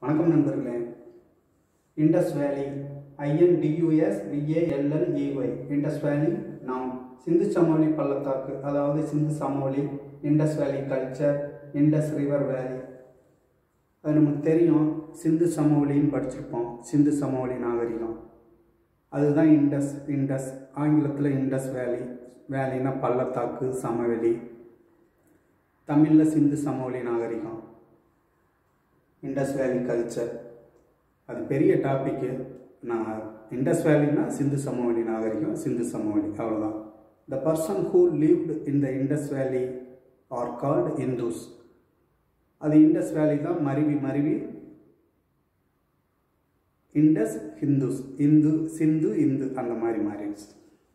வணக்கம் நண்பர்களே இண்டஸ் வேலி ஐஎன்டியூஎஸ் விஏஎல்எல்இஒய் இண்டஸ் வேலி நாம் சிந்து சமவெளி பள்ளத்தாக்கு அதாவது சிந்து சமவெளி இண்டஸ் வேலி கல்ச்சர் இண்டஸ் ரிவர் வேலி அது நமக்கு தெரியும் சிந்து சமவெளின்னு படிச்சிருப்போம் சிந்து சமவெளி நாகரிகம் அதுதான் இண்டஸ் இண்டஸ் ஆங்கிலத்தில் இண்டஸ் வேலி வேலினா பள்ளத்தாக்கு சமவெளி தமிழில் சிந்து சமவெளி நாகரிகம் இண்டஸ் வேலி கல்ச்சர் அது பெரிய டாப்பிக்கு நான் இண்டஸ் வேலினா சிந்து சமவெளி நாகரிகம் சிந்து சமவெளி அவ்வளோதான் the person who lived in the Indus valley are called Indus அது இண்டஸ் வேலி தான் மருவி மருவி இண்டஸ் ஹிந்துஸ் இந்து சிந்து இந்து அந்த மாதிரி மாறிடுச்சு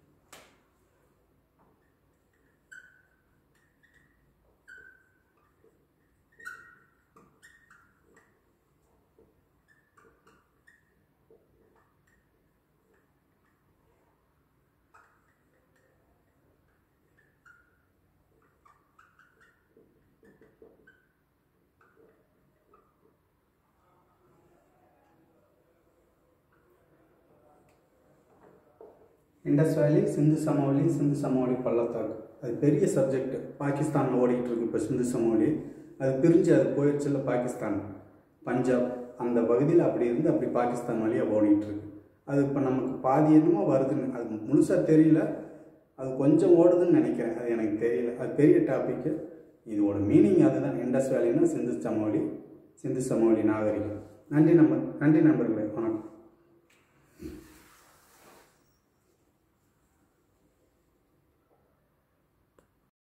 இண்டஸ் வேலி சிந்து சமவெளி சிந்து சமவெளி பள்ளத்தாக்கு அது பெரிய சப்ஜெக்ட் பாகிஸ்தானில் ஓடிட்டு இருக்கு இப்போ சிந்து சமவெளி அது பிரிஞ்சு அது போயிடுச்சுல பாகிஸ்தான் பஞ்சாப் அந்த பகுதியில் அப்படி இருந்து அப்படி பாகிஸ்தான் வழியாக ஓடிட்டு இருக்கு அது இப்போ நமக்கு பாதி என்னமோ வருதுன்னு அது முழுசாக தெரியல அது கொஞ்சம் ஓடுதுன்னு நினைக்கிறேன் அது எனக்கு தெரியல அது பெரிய டாப்பிக்கு இதோட மீனிங் அதுதான் இண்டஸ் வேலின்னா சிந்து சமவெளி சிந்து சமவெளி நாகரிகம் நன்றி நம்ம நன்றி நண்பர்களே வணக்கம்